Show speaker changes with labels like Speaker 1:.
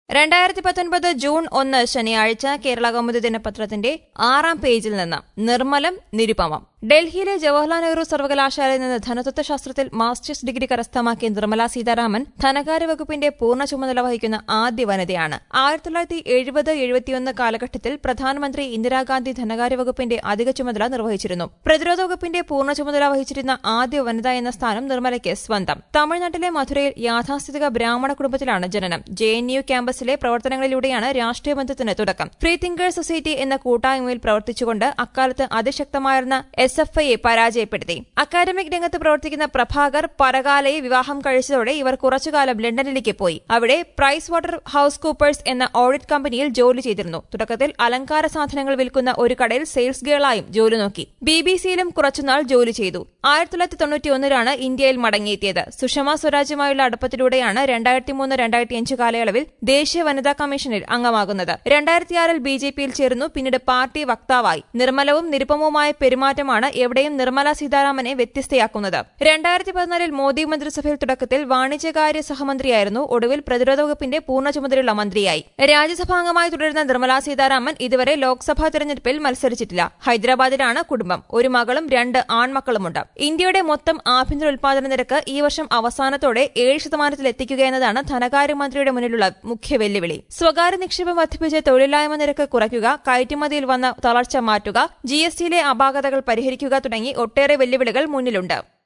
Speaker 1: രണ്ടായിരത്തി പത്തൊൻപത് ജൂൺ ഒന്ന് ശനിയാഴ്ച കേരള കൗമുദി ദിനപത്രത്തിന്റെ ആറാം പേജിൽ നിന്ന് നിർമ്മലം നിരുപമം ഡൽഹിയിലെ ജവഹർലാൽ നെഹ്റു സർവകലാശാലയിൽ നിന്ന് ധനതത്വശാസ്ത്രത്തിൽ മാസ്റ്റേഴ്സ് ഡിഗ്രി കരസ്ഥമാക്കിയ നിർമ്മല സീതാരാമൻ ധനകാര്യ വകുപ്പിന്റെ പൂർണ്ണ ചുമതല വഹിക്കുന്ന ആദ്യ വനിതയാണ് ആയിരത്തി തൊള്ളായിരത്തി എഴുപത് എഴുപത്തിയൊന്ന് കാലഘട്ടത്തിൽ പ്രധാനമന്ത്രി ഇന്ദിരാഗാന്ധി ധനകാര്യ വകുപ്പിന്റെ അധിക ചുമതല നിർവഹിച്ചിരുന്നു പ്രതിരോധ വകുപ്പിന്റെ പൂർണ്ണ ചുമതല വഹിച്ചിരുന്ന ആദ്യ വനിത എന്ന സ്ഥാനം നിർമ്മലയ്ക്ക് സ്വന്തം തമിഴ്നാട്ടിലെ മധുരയിൽ യാഥാസ്ഥിതിക ബ്രാഹ്മണ കുടുംബത്തിലാണ് ജനനം ജെ എൻ യു ക്യാമ്പസിലെ പ്രവർത്തനങ്ങളിലൂടെയാണ് രാഷ്ട്രീയ ബന്ധത്തിന് തുടക്കം ഫ്രീ തിങ്കേഴ്സ് സൊസൈറ്റി എന്ന കൂട്ടായ്മയിൽ പ്രവർത്തിച്ചുകൊണ്ട് അക്കാലത്ത് അതിശക്തമായിരുന്ന എസ് എഫ് ഐയെ പരാജയപ്പെടുത്തി അക്കാദമിക് രംഗത്ത് പ്രവർത്തിക്കുന്ന പ്രഭാകർ പരകാലയെ വിവാഹം കഴിച്ചതോടെ ഇവർ കുറച്ചുകാലം ലണ്ടനിലേക്ക് പോയി അവിടെ പ്രൈസ് വാട്ടർ ഹൌസ് കൂപ്പേഴ്സ് എന്ന ഓഡിറ്റ് കമ്പനിയിൽ ജോലി ചെയ്തിരുന്നു തുടക്കത്തിൽ അലങ്കാര സാധനങ്ങൾ വിൽക്കുന്ന ഒരു കടയിൽ സെയിൽസ് ഗേളായും ജോലി നോക്കി ബി ബി സിയിലും കുറച്ചുനാൾ ജോലി ചെയ്തു ആയിരത്തി തൊള്ളായിരത്തി തൊണ്ണൂറ്റി ഒന്നിലാണ് ഇന്ത്യയിൽ മടങ്ങിയെത്തിയത് സുഷമ സ്വരാജുമായുള്ള അടുപ്പത്തിലൂടെയാണ് രണ്ടായിരത്തി മൂന്ന് രണ്ടായിരത്തി അഞ്ച് കാലയളവിൽ ദേശീയ വനിതാ കമ്മീഷനിൽ അംഗമാകുന്നത് രണ്ടായിരത്തിയാറിൽ ബി ജെ പിയിൽ ചേർന്നു പിന്നീട് പാർട്ടി വക്താവായി നിർമ്മലവും നിരുപമവുമായ പെരുമാറ്റമാണ് എവിടെയും നിർമ്മല സീതാരാമനെ വ്യത്യസ്തയാക്കുന്നത് രണ്ടായിരത്തി പതിനാലിൽ മോദി മന്ത്രിസഭയിൽ തുടക്കത്തിൽ വാണിജ്യകാര്യ സഹമന്ത്രിയായിരുന്നു ഒടുവിൽ പ്രതിരോധ വകുപ്പിന്റെ പൂർണ്ണ ചുമതലയുള്ള മന്ത്രിയായി രാജ്യസഭാംഗമായി തുടരുന്ന നിർമ്മല സീതാരാമൻ ഇതുവരെ ലോക്സഭാ തെരഞ്ഞെടുപ്പിൽ മത്സരിച്ചിട്ടില്ല ഹൈദരാബാദിലാണ് കുടുംബം ഒരു മകളും രണ്ട് ആൺമക്കളുമുണ്ട് ഇന്ത്യയുടെ മൊത്തം ആഭ്യന്തര ഉൽപാദന നിരക്ക് ഈ വർഷം അവസാനത്തോടെ ഏഴ് ശതമാനത്തിൽ എത്തിക്കുക എന്നതാണ് ധനകാര്യമന്ത്രിയുടെ മുന്നിലുള്ള മുഖ്യ വെല്ലുവിളി സ്വകാര്യ നിക്ഷേപം വർദ്ധിപ്പിച്ച് തൊഴിലില്ലായ്മ നിരക്ക് കുറയ്ക്കുക കയറ്റുമതിയിൽ വന്ന തളർച്ച മാറ്റുക ജി എസ് ടിയിലെ അപാകതകൾ പരിഹരിക്കുക തുടങ്ങി ഒട്ടേറെ വെല്ലുവിളികൾ മുന്നിലുണ്ട്